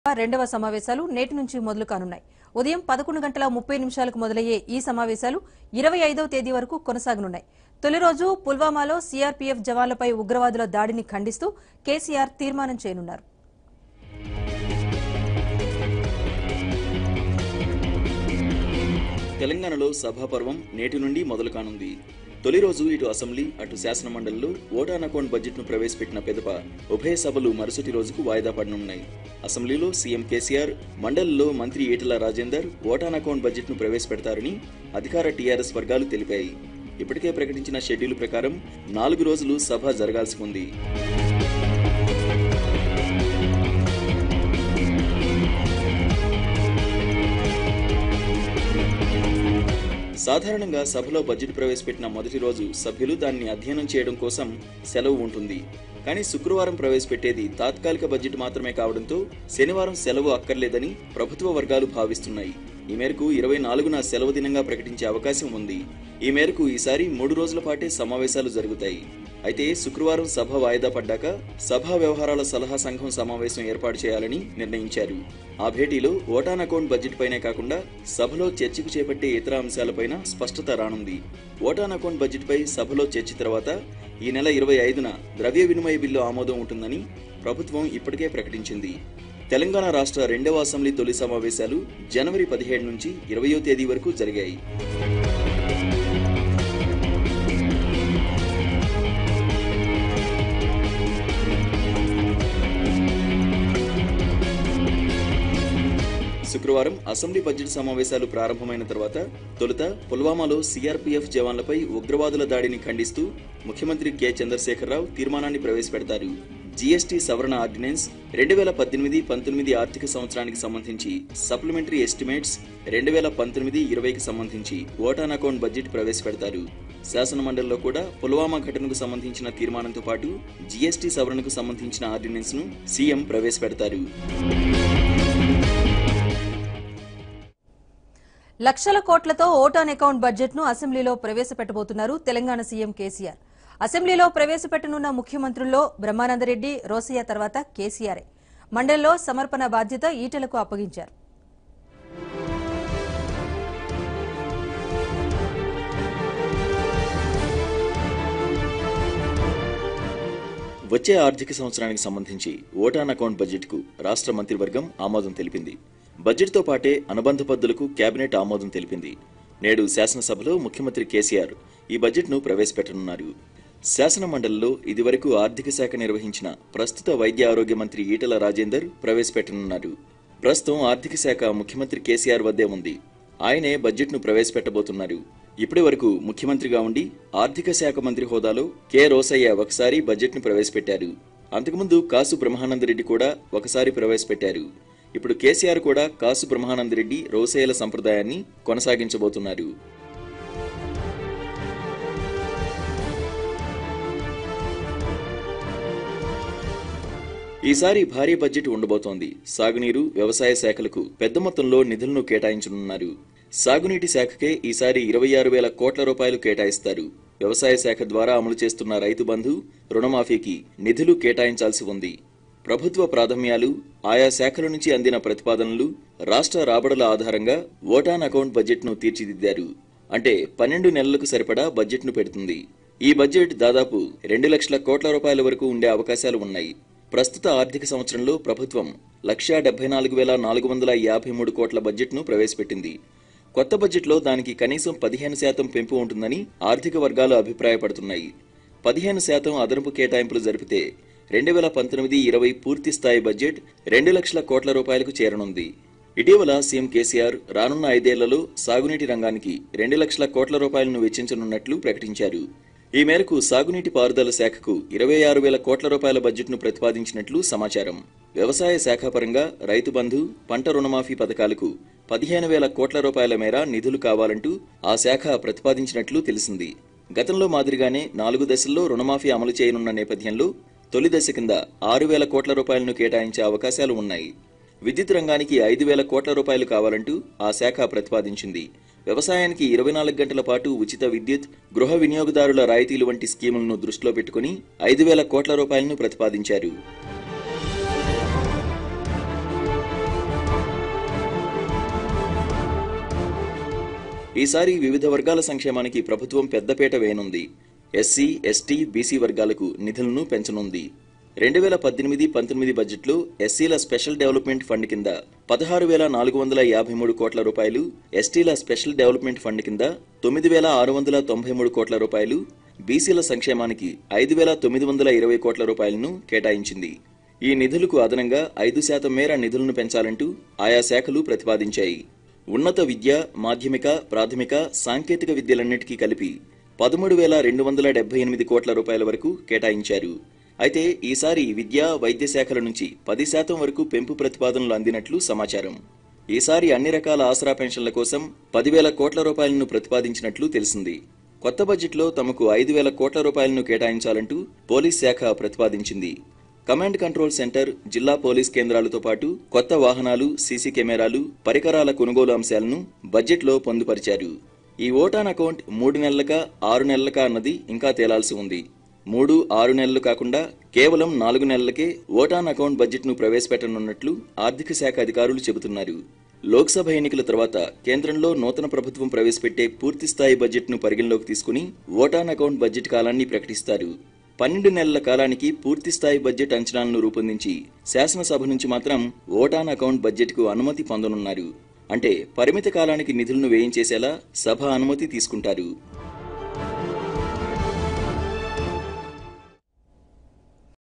రెండవ సమావేశాలు నేటి నుంచి మొదలు కానున్నాయి ఉదయం పదకొండు గంటల ముప్పై నిమిషాలకు మొదలయ్యే ఈ సమావేశాలు ఇరవై ఐదవ తేదీ వరకు కొనసాగనున్నాయి తొలి రోజు పుల్వామాలో సీఆర్పీఎఫ్ జవాన్లపై ఉగ్రవాదుల దాడిని ఖండిస్తూ కేసీఆర్ తీర్మానం చేయనున్నారు తెలంగాణలో సభాపర్వం నేటి నుండి మొదలు కానుంది తొలి రోజు ఇటు అసెంబ్లీ అటు శాసన మండలిలో ఓటాన్ అకౌంట్ బడ్జెట్ను ప్రవేశపెట్టిన పెదప ఉభయ సభలు మరుసటి రోజుకు వాయిదా పడనున్నాయి అసెంబ్లీలో సీఎం కేసీఆర్ మండలిలో మంత్రి ఈటల రాజేందర్ ఓటాన్ అకౌంట్ బడ్జెట్ను ప్రవేశపెడతారని అధికార టీఆర్ఎస్ వర్గాలు తెలిపాయి ఇప్పటికే ప్రకటించిన షెడ్యూల్ ప్రకారం నాలుగు రోజులు సభ జరగాల్సి ఉంది సాధారణంగా సభలో బడ్జెట్ ప్రవేశపెట్టిన మొదటి రోజు సభ్యులు దాన్ని అధ్యయనం చేయడం కోసం సెలవు ఉంటుంది కానీ శుక్రవారం ప్రవేశపెట్టేది తాత్కాలిక బడ్జెట్ మాత్రమే కావడంతో శనివారం సెలవు అక్కర్లేదని ప్రభుత్వ వర్గాలు భావిస్తున్నాయి ఈ మేరకు ఇరవై నాలుగున సెలవు దినంగా ప్రకటించే అవకాశం ఉంది ఈ మేరకు ఈసారి మూడు రోజుల పాటే సమావేశాలు జరుగుతాయి అయితే శుక్రవారం సభ వాయిదా పడ్డాక సభా వ్యవహారాల సలహా సంఘం సమావేశం ఏర్పాటు చేయాలని నిర్ణయించారు ఆ భేటీలో ఓటాన్ అకౌంట్ బడ్జెట్ పైనే కాకుండా సభలో చర్చకు చేపట్టే ఇతర అంశాలపైన స్పష్టత రానుంది ఓటాన్ అకౌంట్ బడ్జెట్ పై సభలో చర్చ తర్వాత ఈ నెల ఇరవై ఐదున ద్రవ్య వినిమయ బిల్లు ఆమోదం ఉంటుందని ప్రభుత్వం ఇప్పటికే ప్రకటించింది తెలంగాణ రాష్ట్ర రెండవ అసెంబ్లీ తొలి సమావేశాలు జనవరి పదిహేడు నుంచి ఇరవయో తేదీ వరకు జరిగాయి శుక్రవారం అసెంబ్లీ బడ్జెట్ సమావేశాలు ప్రారంభమైన తర్వాత తొలుత పుల్వామాలో సీఆర్పీఎఫ్ జవాన్లపై ఉగ్రవాదుల దాడిని ఖండిస్తూ ముఖ్యమంత్రి కె చంద్రశేఖరరావు తీర్మానాన్ని ప్రవేశపెడతారు జీఎస్టీ సవరణ ఆర్డినెన్స్ రెండు వేల పద్దెనిమిది పంతొమ్మిది ఆర్థిక సంవత్సరానికి సంబంధించి సప్లిమెంటరీ ఎస్టిమేట్స్ రెండు వేల పంతొమ్మిది ఇరవైకి సంబంధించి ఓటాన్ అకౌంట్ బడ్జెట్ ప్రవేశపెడతారు శాసన మండలిలో కూడా పుల్వామా ఘటనకు సంబంధించిన తీర్మానంతో పాటు జీఎస్టీ సవరణకు సంబంధించిన ఆర్డినెన్స్ ను సీఎం ప్రవేశపెడతారు లక్షల కోట్లతో ఓటాన్ అకౌంట్ బడ్జెట్ ను అసెంబ్లీలో ప్రవేశపెట్టబోతున్నారు తెలంగాణ సీఎం కేసీఆర్ అసెంబ్లీలో ప్రవేశపెట్టనున్న ముఖ్యమంత్రుల్లో బ్రహ్మానందరెడ్డి రోసయ్య తర్వాత కేసీఆరే మండలిలో సమర్పణ బాధ్యత ఈటెలకు అప్పగించారు వచ్చే ఆర్థిక సంవత్సరానికి సంబంధించి ఓటాన్ అకౌంట్ బడ్జెట్కు రాష్ట్ర మంత్రివర్గం ఆమోదం తెలిపింది బడ్జెట్తో పాటే అనుబంధ పద్దులకు కేబినెట్ ఆమోదం తెలిపింది నేడు శాసనసభలో ముఖ్యమంత్రి కేసీఆర్ ఈ బడ్జెట్ను ప్రవేశపెట్టనున్నారు శాసన మండలిలో ఇదివరకు ఆర్థిక శాఖ నిర్వహించిన ప్రస్తుత వైద్య ఆరోగ్య మంత్రి ఈటల రాజేందర్ ప్రవేశపెట్టనున్నారు ప్రస్తుతం ఆర్థిక శాఖ ముఖ్యమంత్రి కేసీఆర్ వద్దే ఉంది ఆయనే బడ్జెట్ను ప్రవేశపెట్టబోతున్నారు ఇప్పటి వరకు ముఖ్యమంత్రిగా ఉండి ఆర్థిక శాఖ మంత్రి హోదాలో కె రోసయ్య ఒకసారి బడ్జెట్ను ప్రవేశపెట్టారు అంతకుముందు కాసు బ్రహ్మానందరెడ్డి కూడా ఒకసారి ప్రవేశపెట్టారు ఇప్పుడు కేసీఆర్ కూడా కాసు బ్రహ్మానందరెడ్డి రోసయ్యల సంప్రదాయాన్ని కొనసాగించబోతున్నారు ఈసారి భారీ బడ్జెట్ ఉండబోతోంది సాగునీరు వ్యవసాయ శాఖలకు పెద్ద మొత్తంలో నిధులను కేటాయించనున్నారు సాగునీటి శాఖకే ఈసారి ఇరవై ఆరు వేల కోట్ల రూపాయలు కేటాయిస్తారు వ్యవసాయ శాఖ ద్వారా అమలు చేస్తున్న రైతు బంధు రుణమాఫీకి నిధులు కేటాయించాల్సి ఉంది ప్రభుత్వ ప్రాధాన్యాలు ఆయా శాఖల నుంచి అందిన ప్రతిపాదనలు రాష్ట్ర రాబడుల ఆధారంగా ఓటాన్ అకౌంట్ బడ్జెట్ను తీర్చిదిద్దారు అంటే పన్నెండు నెలలకు సరిపడా బడ్జెట్ను పెడుతుంది ఈ బడ్జెట్ దాదాపు రెండు లక్షల కోట్ల రూపాయల వరకు ఉండే అవకాశాలు ఉన్నాయి ప్రస్తుత ఆర్థిక సంవత్సరంలో ప్రభుత్వం లక్షా డెబ్బై నాలుగు వేల నాలుగు వందల యాభై మూడు కోట్ల బడ్జెట్ను ప్రవేశపెట్టింది కొత్త బడ్జెట్లో దానికి కనీసం పదిహేను శాతం పెంపు ఉంటుందని ఆర్థిక వర్గాలు అభిప్రాయపడుతున్నాయి పదిహేను శాతం అదనపు కేటాయింపులు జరిపితే రెండు వేల పంతొమ్మిది ఇరవై పూర్తి స్థాయి బడ్జెట్ రెండు లక్షల కోట్ల రూపాయలకు చేరనుంది ఇటీవల సీఎం కేసీఆర్ రానున్న ఐదేళ్లలో సాగునీటి రంగానికి రెండు లక్షల కోట్ల రూపాయలను వెచ్చించనున్నట్లు ప్రకటించారు ఈ మేరకు సాగునీటి పారుదల శాఖకు ఇరవై ఆరు వేల కోట్ల రూపాయల బడ్జెట్ను ప్రతిపాదించినట్లు సమాచారం వ్యవసాయ శాఖ పరంగా రైతు బంధు పంట రుణమాఫీ పథకాలకు పదిహేను వేల కోట్ల రూపాయల మేర నిధులు కావాలంటూ ఆ శాఖ ప్రతిపాదించినట్లు తెలిసింది గతంలో మాదిరిగానే నాలుగు దశల్లో రుణమాఫీ అమలు చేయనున్న నేపథ్యంలో తొలి దశ కింద ఆరు వేల కోట్ల రూపాయలను కేటాయించే అవకాశాలు ఉన్నాయి విద్యుత్ రంగానికి ఐదు వేల కోట్ల రూపాయలు కావాలంటూ ఆ శాఖ ప్రతిపాదించింది వ్యవసాయానికి ఇరవై నాలుగు గంటల పాటు ఉచిత విద్యుత్ గృహ వినియోగదారుల రాయితీలు వంటి స్కీములను దృష్టిలో పెట్టుకుని ఐదు వేల కోట్ల రూపాయలను ప్రతిపాదించారు ఈసారి వివిధ వర్గాల సంక్షేమానికి ప్రభుత్వం పెద్దపీట వేయనుంది ఎస్సీ ఎస్టీ బీసీ వర్గాలకు నిధులను పెంచనుంది రెండు వేల పద్దెనిమిది పంతొమ్మిది బడ్జెట్లో ఎస్సీల స్పెషల్ డెవలప్మెంట్ ఫండ్ కింద పదహారు వేల నాలుగు వందల యాభై మూడు కోట్ల రూపాయలు ఎస్టీల స్పెషల్ డెవలప్మెంట్ ఫండ్ కింద తొమ్మిది వేల ఆరు వందల తొంభై మూడు కోట్ల రూపాయలు బీసీల సంక్షేమానికి ఐదు వేల తొమ్మిది వందల ఇరవై కోట్ల రూపాయలను కేటాయించింది ఈ నిధులకు అదనంగా ఐదు శాతం మేర నిధులను పెంచాలంటూ ఆయా శాఖలు ప్రతిపాదించాయి ఉన్నత విద్య మాధ్యమిక ప్రాథమిక సాంకేతిక విద్యలన్నిటికీ కలిపి పదమూడు వేల రెండు వందల డెబ్బై ఎనిమిది కోట్ల రూపాయల వరకు కేటాయించారు అయితే ఈసారి విద్యా వైద్య శాఖల నుంచి పది శాతం వరకు పెంపు ప్రతిపాదనలు అందినట్లు సమాచారం ఈసారి అన్ని రకాల ఆసరా పెన్షన్ల కోసం పదివేల కోట్ల రూపాయలను ప్రతిపాదించినట్లు తెలిసింది కొత్త బడ్జెట్లో తమకు ఐదు వేల కోట్ల రూపాయలను కేటాయించాలంటూ పోలీస్ శాఖ ప్రతిపాదించింది కమాండ్ కంట్రోల్ సెంటర్ జిల్లా పోలీస్ కేంద్రాలతో పాటు కొత్త వాహనాలు సీసీ కెమెరాలు పరికరాల కొనుగోలు అంశాలను బడ్జెట్లో పొందుపరిచారు ఈ ఓటాన్ అకౌంట్ మూడు నెలలకా ఆరు నెలలకా అన్నది ఇంకా తేలాల్సి ఉంది మూడు ఆరు నెలలు కాకుండా కేవలం నాలుగు నెలలకే ఓటాన్ అకౌంట్ బడ్జెట్ను ప్రవేశపెట్టనున్నట్లు ఆర్థిక శాఖ అధికారులు చెబుతున్నారు లోక్సభ ఎన్నికల తర్వాత కేంద్రంలో నూతన ప్రభుత్వం ప్రవేశపెట్టే పూర్తిస్థాయి బడ్జెట్ను పరిగణలోకి తీసుకుని ఓటాన్ అకౌంట్ బడ్జెట్ కాలాన్ని ప్రకటిస్తారు పన్నెండు నెలల కాలానికి పూర్తిస్థాయి బడ్జెట్ అంచనాలను రూపొందించి శాసనసభ నుంచి మాత్రం ఓటాన్ అకౌంట్ బడ్జెట్కు అనుమతి పొందనున్నారు అంటే పరిమిత కాలానికి నిధులను వేయించేసేలా సభ అనుమతి తీసుకుంటారు